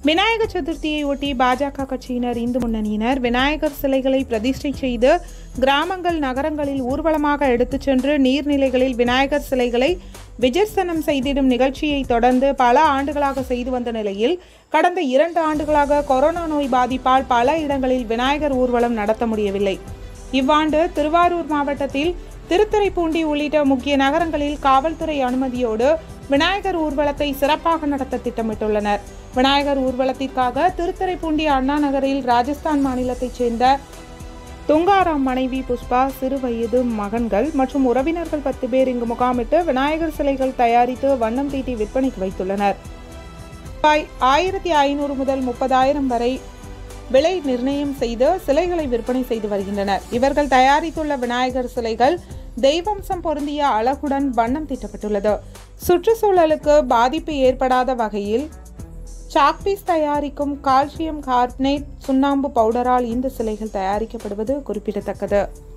விநாயகர் சதுர்த்தியை ஒட்டி பாஜக கட்சியினர் இந்து முன்னணியினர் விநாயகர் சிலைகளை பிரதிஷ்டை செய்து கிராமங்கள் நகரங்களில் ஊர்வலமாக எடுத்துச் சென்று நீர்நிலைகளில் விநாயகர் சிலைகளை விஜர்சனம் செய்திடும் நிகழ்ச்சியை தொடர்ந்து பல ஆண்டுகளாக செய்து வந்த நிலையில் கடந்த இரண்டு ஆண்டுகளாக கொரோனா நோய் பாதிப்பால் பல இடங்களில் விநாயகர் ஊர்வலம் நடத்த முடியவில்லை இவ்வாண்டு திருவாரூர் மாவட்டத்தில் திருத்துறைப்பூண்டி உள்ளிட்ட முக்கிய நகரங்களில் காவல்துறை அனுமதியோடு விநாயகர் ஊர்வலத்தை சிறப்பாக நடத்த திட்டமிட்டுள்ளனர் விநாயகர் ஊர்வலத்திற்காக திருத்துறைப்பூண்டி அண்ணா நகரில் ராஜஸ்தான் மாநிலத்தைச் சேர்ந்த துங்காராம் மனைவி புஷ்பா சிறு வயது மகன்கள் மற்றும் உறவினர்கள் பத்து பேர் இங்கு முகாமிட்டு விநாயகர் சிலைகள் தயாரித்து வண்ணம் தீட்டி விற்பனைக்கு வைத்துள்ளனர் ரூபாய் ஆயிரத்தி ஐநூறு முதல் முப்பதாயிரம் வரை விலை நிர்ணயம் செய்து சிலைகளை விற்பனை செய்து வருகின்றனர் இவர்கள் தயாரித்துள்ள விநாயகர் சிலைகள் தெய்வம்சம் பொருந்திய அழகுடன் வண்ணம் தீட்டப்பட்டுள்ளது சுற்றுச்சூழலுக்கு பாதிப்பு ஏற்படாத வகையில் சாக்பீஸ் தயாரிக்கும் கால்சியம் கார்பனேட் சுண்ணாம்பு பவுடரால் இந்த சிலைகள் தயாரிக்கப்படுவது குறிப்பிடத்தக்கது